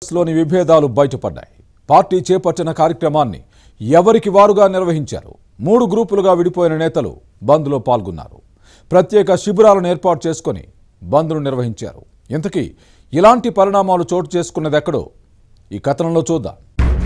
లోని విభేదాలు బయటపడ్డాయి పార్టీ చేపట్టిన కార్యక్రమాన్ని ఎవరికి వారుగా నిర్వహించారు మూడు గ్రూపులుగా విడిపోయిన నేతలు బంద్లో పాల్గొన్నారు ప్రత్యేక శిబిరాలను ఏర్పాటు చేసుకొని బంద్ను నిర్వహించారు ఇంతకీ ఇలాంటి పరిణామాలు చోటు చేసుకున్నది ఎక్కడో ఈ కథనంలో చూద్దాం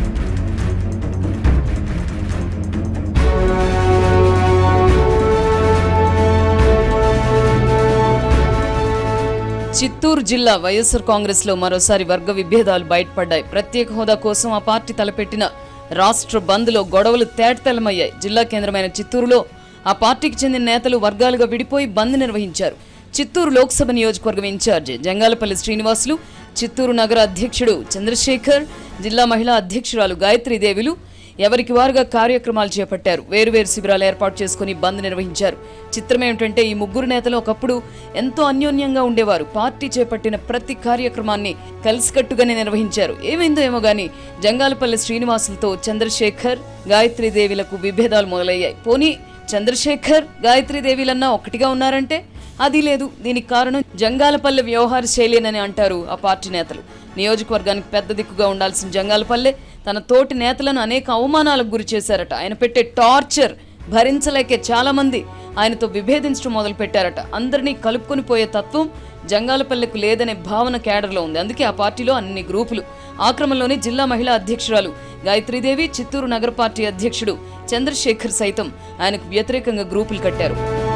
చిత్తూరు జిల్లా వైఎస్ఆర్ కాంగ్రెస్ లో మరోసారి వర్గ విభేదాలు బయటపడ్డాయి ప్రత్యేక హోదా కోసం ఆ పార్టీ తలపెట్టిన రాష్ట్ర బంద్ లో గొడవలు తేటతెల్లమయ్యాయి జిల్లా కేంద్రమైన చిత్తూరులో ఆ పార్టీకి చెందిన నేతలు వర్గాలుగా విడిపోయి బంద్ నిర్వహించారు చిత్తూరు లోక్సభ నియోజకవర్గం ఇన్ఛార్జి జంగాలపల్లి శ్రీనివాసులు చిత్తూరు నగర అధ్యక్షుడు చంద్రశేఖర్ జిల్లా మహిళా అధ్యక్షురాలు గాయత్రీదేవిలు ఎవరికి వారుగా కార్యక్రమాలు చేపట్టారు వేరువేరు శిబిరాలు ఏర్పాటు చేసుకుని బంద్ నిర్వహించారు చిత్రం ఏమిటంటే ఈ ముగ్గురు నేతలు ఒకప్పుడు ఎంతో అన్యోన్యంగా ఉండేవారు పార్టీ చేపట్టిన ప్రతి కార్యక్రమాన్ని కలిసికట్టుగానే నిర్వహించారు ఏమైందో ఏమో గాని జంగాలపల్లి శ్రీనివాసులతో చంద్రశేఖర్ గాయత్రీదేవిలకు విభేదాలు మొదలయ్యాయి పోనీ చంద్రశేఖర్ గాయత్రీదేవిలన్నా ఒకటిగా ఉన్నారంటే అది లేదు దీనికి కారణం జంగాలపల్లె వ్యవహార శైలినని అంటారు ఆ పార్టీ నేతలు నియోజకవర్గానికి పెద్ద దిక్కుగా ఉండాల్సిన జంగాలపల్లె తన తోటి నేతలను అనేక అవమానాలకు గురి చేశారట ఆయన పెట్టే టార్చర్ భరించలేకే చాలా మంది ఆయనతో విభేదించడం మొదలు పెట్టారట అందరినీ కలుపుకొని పోయే తత్వం జంగాలపల్లెకు లేదనే భావన కేడర్లో ఉంది అందుకే ఆ పార్టీలో అన్ని గ్రూపులు ఆ క్రమంలోనే జిల్లా మహిళా అధ్యక్షురాలు గాయత్రీదేవి చిత్తూరు నగర పార్టీ అధ్యక్షుడు చంద్రశేఖర్ సైతం ఆయనకు వ్యతిరేకంగా గ్రూపులు కట్టారు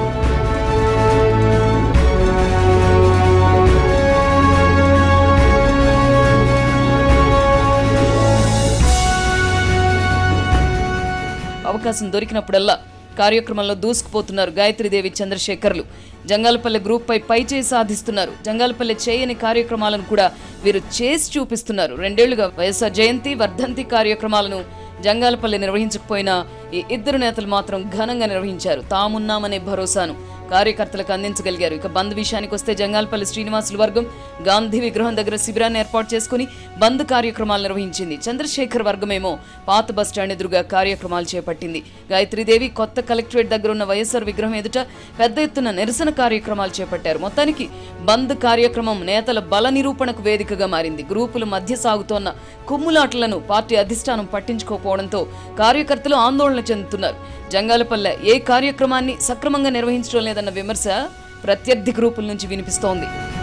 అవకాశం దొరికినప్పుడల్లా కార్యక్రమంలో దూసుకుపోతున్నారు గాయత్రీదేవి చంద్రశేఖర్లు జంగాలపల్లె గ్రూప్ పై పై చేయి సాధిస్తున్నారు జంగాలపల్లె చేయని కార్యక్రమాలను కూడా వీరు చేసి చూపిస్తున్నారు రెండేళ్లుగా వైఎస్ఆర్ జయంతి వర్ధంతి కార్యక్రమాలను జంగాలపల్లి నిర్వహించకపోయినా ఈ ఇద్దరు నేతలు మాత్రం ఘనంగా నిర్వహించారు తామున్నామనే భరోసాను కార్యకర్తలకు అందించగలిగారు ఇక బంద్ విషయానికి వస్తే జంగాలపల్లి శ్రీనివాసుల వర్గం గాంధీ విగ్రహం దగ్గర శిబిరాన్ని ఏర్పాటు చేసుకుని బంద్ కార్యక్రమాలు నిర్వహించింది చంద్రశేఖర్ వర్గమేమో పాత బస్టాండ్ ఎదురుగా కార్యక్రమాలు చేపట్టింది గాయత్రీదేవి కొత్త కలెక్టరేట్ దగ్గర ఉన్న వైఎస్ఆర్ విగ్రహం ఎదుట పెద్ద ఎత్తున నిరసన కార్యక్రమాలు చేపట్టారు మొత్తానికి బంద్ కార్యక్రమం నేతల బల నిరూపణకు వేదికగా మారింది గ్రూపుల మధ్య సాగుతోన్న కుమ్ములాటలను పార్టీ అధిష్టానం పట్టించుకోకపోవడంతో కార్యకర్తలు ఆందోళన చెందుతున్నారు జంగాలపల్లె ఏ కార్యక్రమాన్ని సక్రమంగా నిర్వహించడం లేదన్న విమర్శ ప్రత్యర్థి గ్రూపుల నుంచి వినిపిస్తోంది